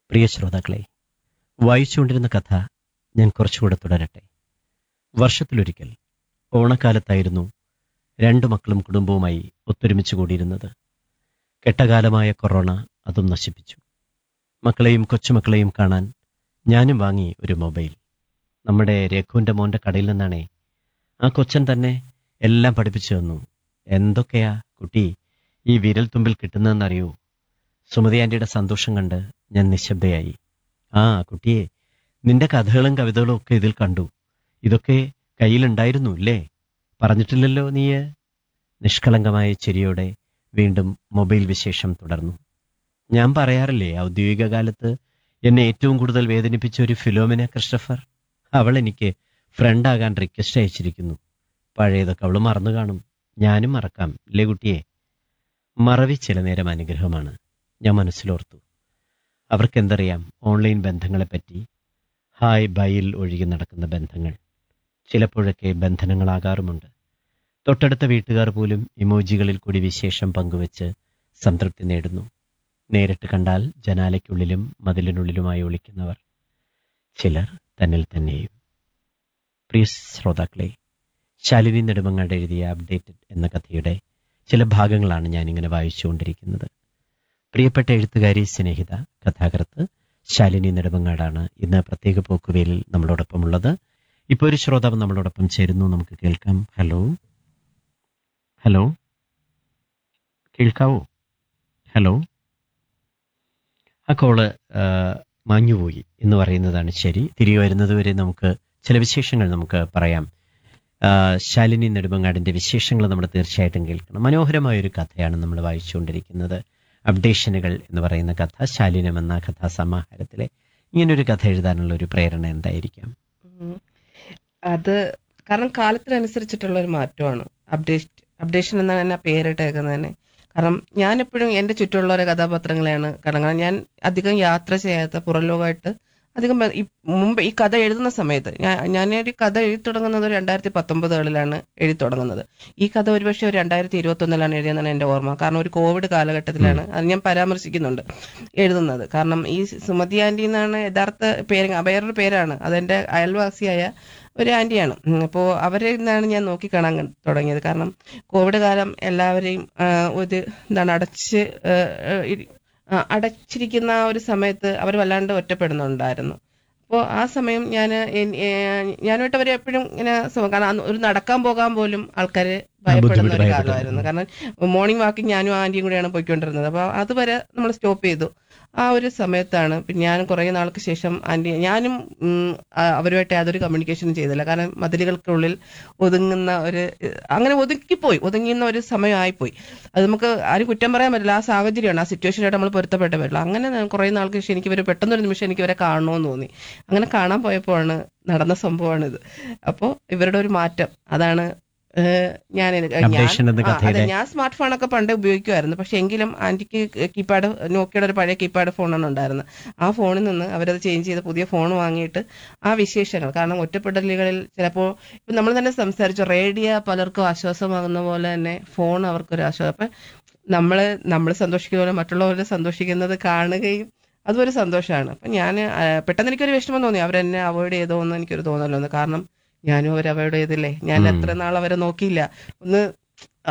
പ്രിയ ശ്രോതാക്കളെ വായിച്ചുകൊണ്ടിരുന്ന കഥ ഞാൻ കുറച്ചുകൂടെ തുടരട്ടെ വർഷത്തിലൊരിക്കൽ ഓണക്കാലത്തായിരുന്നു രണ്ടു മക്കളും കുടുംബവുമായി ഒത്തൊരുമിച്ച് കൂടിയിരുന്നത് കെട്ടകാലമായ കൊറോണ അതും നശിപ്പിച്ചു മക്കളെയും കൊച്ചുമക്കളെയും കാണാൻ ഞാനും വാങ്ങി ഒരു മൊബൈൽ നമ്മുടെ രഘുവിൻ്റെ മോൻ്റെ കടയിൽ നിന്നാണേ ആ കൊച്ചൻ തന്നെ എല്ലാം പഠിപ്പിച്ചു തന്നു എന്തൊക്കെയാ കുട്ടി ഈ വിരൽ തുമ്പിൽ കിട്ടുന്നതെന്നറിയൂ സുമതി ആന്റിയുടെ സന്തോഷം കണ്ട് ഞാൻ നിശബ്ദയായി ആ കുട്ടിയെ നിന്റെ കഥകളും കവിതകളും ഒക്കെ ഇതിൽ കണ്ടു ഇതൊക്കെ കയ്യിലുണ്ടായിരുന്നു അല്ലേ പറഞ്ഞിട്ടില്ലല്ലോ നീയ് നിഷ്കളങ്കമായ ചിരിയോടെ വീണ്ടും മൊബൈൽ വിശേഷം തുടർന്നു ഞാൻ പറയാറില്ലേ ഔദ്യോഗിക കാലത്ത് എന്നെ ഏറ്റവും കൂടുതൽ വേദനിപ്പിച്ച ഒരു ഫിലോമിന ക്രിസ്റ്റഫർ അവൾ എനിക്ക് ഫ്രണ്ടാകാൻ റിക്വസ്റ്റ് അയച്ചിരിക്കുന്നു പഴയതൊക്കെ അവൾ മറന്നു കാണും ഞാനും മറക്കാം ഇല്ലേ കുട്ടിയെ മറവി ചില നേരം അനുഗ്രഹമാണ് ഞാൻ മനസ്സിലോർത്തു അവർക്കെന്തറിയാം ഓൺലൈൻ ബന്ധങ്ങളെപ്പറ്റി ഹായ് ബൈയിൽ ഒഴുകി നടക്കുന്ന ബന്ധങ്ങൾ ചിലപ്പോഴൊക്കെ ബന്ധനങ്ങളാകാറുമുണ്ട് തൊട്ടടുത്ത വീട്ടുകാർ പോലും ഇമോജികളിൽ കൂടി വിശേഷം പങ്കുവച്ച് സംതൃപ്തി നേടുന്നു നേരിട്ട് കണ്ടാൽ ജനാലയ്ക്കുള്ളിലും മതിലിനുള്ളിലുമായി ഒളിക്കുന്നവർ ചിലർ തന്നിൽ തന്നെയും പ്രിയ ശ്രോതാക്കളെ ശാലിനി നെടുമങ്ങാട് എഴുതിയ അപ്ഡേറ്റഡ് എന്ന കഥയുടെ ചില ഭാഗങ്ങളാണ് ഞാനിങ്ങനെ വായിച്ചുകൊണ്ടിരിക്കുന്നത് പ്രിയപ്പെട്ട എഴുത്തുകാരി സ്നേഹിത കഥാകൃത്ത് ശാലിനി നെടുമങ്ങാടാണ് ഇന്ന് പ്രത്യേക പോക്കുവേലിൽ നമ്മളോടൊപ്പമുള്ളത് ഇപ്പോൾ ഒരു ശ്രോതാവ് നമ്മളോടൊപ്പം ചേരുന്നു നമുക്ക് കേൾക്കാം ഹലോ ഹലോ കേൾക്കാവോ ഹലോ ആ കോള് ആ, മാഞ്ഞുപോയി എന്ന് പറയുന്നതാണ് ശരി തിരികെ വരുന്നതുവരെ നമുക്ക് ചില വിശേഷങ്ങൾ നമുക്ക് പറയാം ആ, ശാലിനി നെടുമങ്ങാടിന്റെ വിശേഷങ്ങൾ നമ്മൾ തീർച്ചയായിട്ടും കേൾക്കണം മനോഹരമായ ഒരു കഥയാണ് നമ്മൾ വായിച്ചുകൊണ്ടിരിക്കുന്നത് അപ്ഡേഷനുകൾ എന്ന് പറയുന്ന കഥ ശാലിനം എന്ന കഥാസമാഹാരത്തിലെ ഇങ്ങനൊരു കഥ എഴുതാനുള്ള ഒരു പ്രേരണ എന്തായിരിക്കാം ഉം. അത് കാരണം കാലത്തിനനുസരിച്ചിട്ടുള്ള ഒരു മാറ്റമാണ് അപ്ഡേറ്റ് അപ്ഡേഷൻ എന്നാണ് എന്നെ പേരിട്ടേക്കുന്നത് തന്നെ കാരണം ഞാൻ എപ്പോഴും എൻ്റെ ചുറ്റുമുള്ള കഥാപാത്രങ്ങളെയാണ് കാരണം കാരണം ഞാൻ അധികം യാത്ര ചെയ്യാത്ത പുറം ലോകമായിട്ട് അധികം ബ- ഈ മുമ്പ് ഈ കഥ എഴുതുന്ന സമയത്ത് ഞാൻ ഞാനൊരു കഥ എഴുതി തുടങ്ങുന്നത് രണ്ടായിരത്തി പത്തൊമ്പതുകളിലാണ് എഴുതി തുടങ്ങുന്നത് ഈ കഥ ഒരുപക്ഷെ ഒരു രണ്ടായിരത്തി ഇരുപത്തി ഒന്നിലാണ് എഴുതിയെന്നാണ് എൻ്റെ ഓർമ്മ കാരണം ഒരു കോവിഡ് കാലഘട്ടത്തിലാണ് അത് ഞാൻ പരാമർശിക്കുന്നുണ്ട് എഴുതുന്നത് കാരണം ഈ സുമതി ആന്റി എന്നാണ് യഥാർത്ഥ പേര് വേറൊരു പേരാണ് അതെന്റെ അയൽവാസിയായ ഒരു ആന്റിയാണ് അപ്പോൾ അവരെ നിന്നാണ് ഞാൻ നോക്കിക്കാണാൻ കൺ- തുടങ്ങിയത് കാരണം കോവിഡ് കാലം എല്ലാവരെയും ആ, ഒരു എന്താണ് അടച്ച് ആ, ആ, ഇരി- ആ, അടച്ചിരിക്കുന്ന ആ ഒരു സമയത്ത് അവർ വല്ലാണ്ട് ഒറ്റപ്പെടുന്നുണ്ടായിരുന്നു അപ്പോൾ ആ സമയം ഞാൻ ഞാനുമായിട്ട് അവർ എപ്പോഴും ഇങ്ങനെ സ- കാരണം അന്ന് ഒരു നടക്കാൻ പോകാൻ പോലും ആൾക്കാർ ഭയപ്പെടുന്ന ബുദ്ധിമുട്ട് ഒരു ഭയപ്പെടുന്നു. കാലമായിരുന്നു കാരണം മോർണിംഗ് വാക്കിംഗ് ഞാനും ആന്റിയും കൂടെയാണ് പോയിക്കൊണ്ടിരുന്നത് അപ്പോൾ അതുവരെ നമ്മൾ സ്റ്റോപ്പ് ചെയ്തു ആ ഒരു സമയത്താണ് പിന്നെ ഞാൻ കുറേ നാൾക്ക് ശേഷം ആന്റി ഞാനും ഉം, ആ, അവരുമായിട്ട് യാതൊരു കമ്മ്യൂണിക്കേഷനും ചെയ്തില്ല കാരണം മതിലുകൾക്കുള്ളിൽ ഒതുങ്ങുന്ന ഒരു അങ്ങനെ ഒതുക്കിപ്പോയി ഒതുങ്ങുന്ന ഒരു സമയമായിപ്പോയി അത് നമുക്ക് ആരും കുറ്റം പറയാൻ പറ്റില്ല ആ സാഹചര്യമാണ് ആ സിറ്റുവേഷനായിട്ട് നമ്മൾ പൊരുത്തപ്പെട്ടേ പറ്റില്ല അങ്ങനെ ഞാൻ കുറേ നാൾക്ക് ശേഷം എനിക്ക് ഇവർ പെട്ടെന്നൊരു നിമിഷം എനിക്ക് ഇവരെ കാണണമെന്ന് തോന്നി അങ്ങനെ കാണാൻ പോയപ്പോഴാണ് നടന്ന സംഭവമാണിത് അപ്പോൾ ഇവരുടെ ഒരു മാറ്റം അതാണ് ഏഹ്, ഞാൻ ഞാൻ അപ്ഡേഷൻ എന്ന ആ, അതെ കഥയിലെ ഞാൻ സ്മാർട്ട് ഫോണൊക്കെ പണ്ട് ഉപയോഗിക്കുമായിരുന്നു പക്ഷെ എങ്കിലും ആന്റിക്ക് കീപാഡ് നോക്കിയുടെ ഒരു പഴയ കീപാഡ് ഫോണാണ് ഉണ്ടായിരുന്നത് ആ ഫോണിൽ നിന്ന് അവരത് ചേഞ്ച് ചെയ്ത് പുതിയ ഫോൺ വാങ്ങിയിട്ട് ആ വിശേഷങ്ങൾ കാരണം ഒറ്റപ്പെടലുകളിൽ ചിലപ്പോൾ ഇപ്പം നമ്മൾ തന്നെ സംസാരിച്ചു റേഡിയോ പലർക്കും ആശ്വാസമാകുന്ന പോലെ തന്നെ ഫോൺ അവർക്കൊരു ആശ്വാസം അപ്പം നമ്മൾ നമ്മൾ സന്തോഷിക്കുന്ന പോലെ മറ്റുള്ളവരെ സന്തോഷിക്കുന്നത് കാണുകയും അതും ഒരു സന്തോഷമാണ് അപ്പം ഞാൻ പെട്ടെന്ന് എനിക്കൊരു വിഷമം തോന്നി അവരെന്നെ അവോയ്ഡ് ചെയ്തോ എന്ന് എനിക്കൊരു തോന്നലോ കാരണം ഞാനും അവർ അവോയ്ഡ് ചെയ്തില്ലേ ഞാൻ ഉം. എത്ര നാൾ അവരെ നോക്കിയില്ല ഒന്ന്